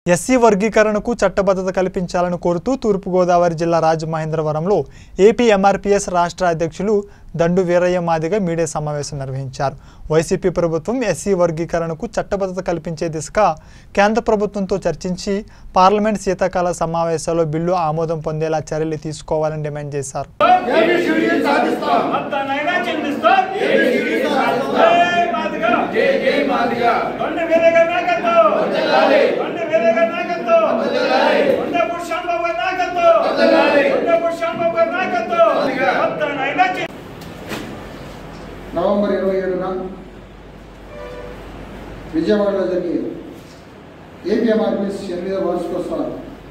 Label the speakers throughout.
Speaker 1: SC వర్గీకరణకు చట్టబద్ధత కల్పించాలని కోరుతూ తూర్పుగోదావరి జిల్లా రాజమహేంద్రవరంలో ఏపీ ఎంఆర్పీఎస్ రాష్ట్ర అధ్యక్షులు దండు వీరయ్య మాదిగ మీడియా సమావేశం నిర్వహించారు వైసీపీ ప్రభుత్వం ఎస్సీ వర్గీకరణకు చట్టబద్ధత కల్పించే దిశగా కేంద్ర ప్రభుత్వంతో చర్చించి పార్లమెంట్ శీతాకాల సమావేశాల్లో బిల్లు ఆమోదం పొందేలా చర్యలు తీసుకోవాలని డిమాండ్ చేశారు
Speaker 2: మొత్తానైనా చిందిస్తాం జై మాదిగా
Speaker 3: జై జై మాదిగా
Speaker 2: కొండ వేరేగా నాయకత్వం కొండ వేరేగా నాయకత్వం కొండ పురుషాంబాబు గారి నాయకత్వం కొండ పురుషాంబాబు గారి నాయకత్వం మొత్తానైనా చిందిస్తాం
Speaker 4: నవంబర్ ఇరవై ఏడున విజయవాడలో జరిగే ఏపీఎంఆర్పిఎస్ ఎనిమిదవ వార్షికోత్సవ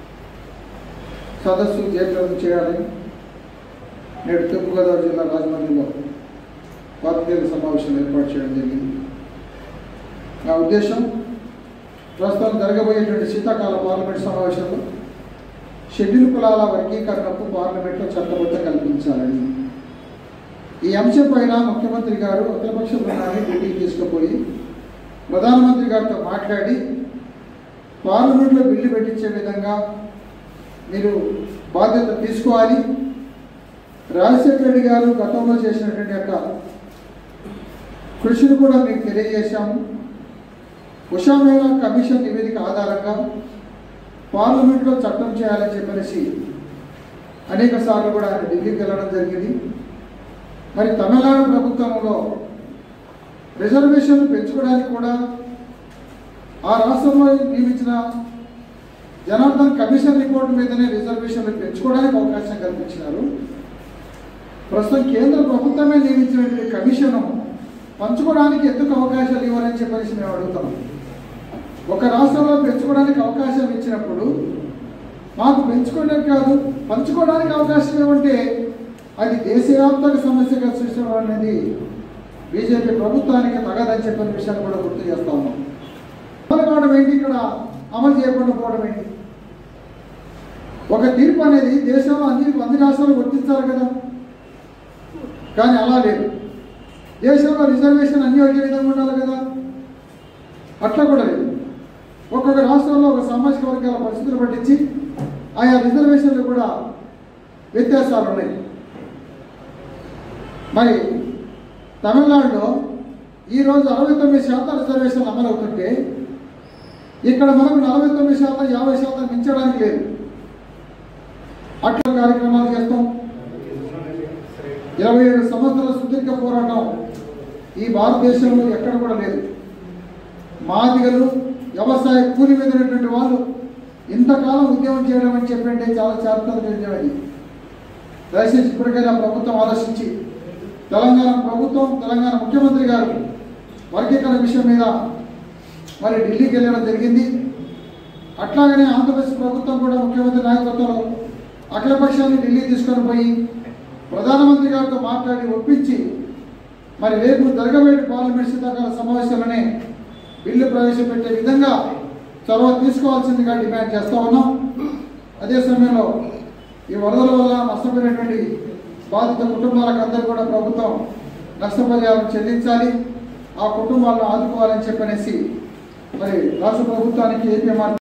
Speaker 4: సదస్సు జయప్రదం చేయాలని నేడు తూర్పుగోదావరి జిల్లా రాజమండ్రిలో పాత్రికేయుల సమావేశం ఏర్పాటు చేయడం జరిగింది నా ఉద్దేశం ప్రస్తుతం జరగబోయేటువంటి శీతాకాల పార్లమెంట్ సమావేశంలో షెడ్యూల్ కులాల వర్గీకరణకు పార్లమెంట్లో చట్టబద్ధ కల్పించాలని ఈ అంశం పైన ముఖ్యమంత్రి గారు అఖిలపక్ష బృందాన్ని ఢిల్లీకి తీసుకుపోయి ప్రధానమంత్రి గారితో మాట్లాడి పార్లమెంట్లో బిల్లు పెట్టించే విధంగా మీరు బాధ్యత తీసుకోవాలి రాజశేఖర రెడ్డి గారు గతంలో చేసినటువంటి యొక్క కృషిని కూడా మీకు తెలియజేశాము ఉషా మేళా కమిషన్ నివేదిక ఆధారంగా పార్లమెంట్లో చట్టం చేయాలని చెప్పనేసి అనేక సార్లు కూడా ఆయన ఢిల్లీకి వెళ్ళడం జరిగింది మరి తమిళనాడు ప్రభుత్వంలో రిజర్వేషన్లు పెంచుకోవడానికి కూడా ఆ రాష్ట్రంలో నియమించిన జనార్దన్ కమిషన్ రిపోర్ట్ మీదనే రిజర్వేషన్లు పెంచుకోవడానికి అవకాశం కల్పించినారు ప్రస్తుతం కేంద్ర ప్రభుత్వమే నియమించినటువంటి కమిషను పంచుకోవడానికి ఎందుకు అవకాశాలు ఇవ్వాలని చెప్పేసి మేము అడుగుతున్నాం ఒక రాష్ట్రంలో పెంచుకోవడానికి అవకాశం ఇచ్చినప్పుడు మాకు పెంచుకోవడం కాదు పంచుకోవడానికి అవకాశం ఏమంటే అది దేశవ్యాప్తంగా సమస్యగా సృష్టించడం అనేది బీజేపీ ప్రభుత్వానికి తగదని చెప్పిన విషయాన్ని కూడా గుర్తు చేస్తా ఉన్నాం అమలు కావడం ఏంటి ఇక్కడ అమలు చేయకుండా పోవడం ఏంటి ఒక తీర్పు అనేది దేశంలో అన్ని అన్ని రాష్ట్రాలు వర్తించాలి కదా కానీ అలా లేదు దేశంలో రిజర్వేషన్ అన్ని ఒకే విధంగా ఉండాలి కదా అట్లా కూడా లేదు ఒక్కొక్క రాష్ట్రంలో ఒక సామాజిక వర్గాల పరిస్థితులు పట్టించి ఆయా రిజర్వేషన్లు కూడా వ్యత్యాసాలు ఉన్నాయి మరి తమిళనాడులో ఈరోజు అరవై తొమ్మిది శాతం రిజర్వేషన్లు అమలు అవుతుంటే ఇక్కడ మనకు నలభై తొమ్మిది శాతం యాభై శాతం మించడానికి లేదు అట్లా కార్యక్రమాలు చేస్తాం ఇరవై ఏడు సంవత్సరాల సుదీర్ఘ పోరాటం ఈ భారతదేశంలో ఎక్కడ కూడా లేదు మాదిగలు వ్యవసాయ కూలి మీద ఉన్నటువంటి వాళ్ళు ఇంతకాలం ఉద్యమం చేయడం అని చెప్పంటే చాలా చారిత్రక విజయం అది దయచేసి ఇప్పటికైనా ప్రభుత్వం ఆలోచించి తెలంగాణ ప్రభుత్వం తెలంగాణ ముఖ్యమంత్రి గారు వర్గీకరణ విషయం మీద మరి ఢిల్లీకి వెళ్ళడం జరిగింది అట్లాగనే ఆంధ్రప్రదేశ్ ప్రభుత్వం కూడా ముఖ్యమంత్రి నాయకత్వంలో అఖిలపక్షాన్ని ఢిల్లీ తీసుకొని పోయి ప్రధానమంత్రి గారితో మాట్లాడి ఒప్పించి మరి రేపు జరగబోయే పార్లమెంట్ శీతాకాల సమావేశంలోనే బిల్లు ప్రవేశపెట్టే విధంగా చొరవ తీసుకోవాల్సిందిగా డిమాండ్ చేస్తూ ఉన్నాం అదే సమయంలో ఈ వరదల వల్ల నష్టపోయినటువంటి బాధిత కుటుంబాలకు అందరూ కూడా ప్రభుత్వం నష్టపరిహారం చెల్లించాలి ఆ కుటుంబాలను ఆదుకోవాలని చెప్పనేసి మరి రాష్ట్ర ప్రభుత్వానికి ఏపీఎంఆర్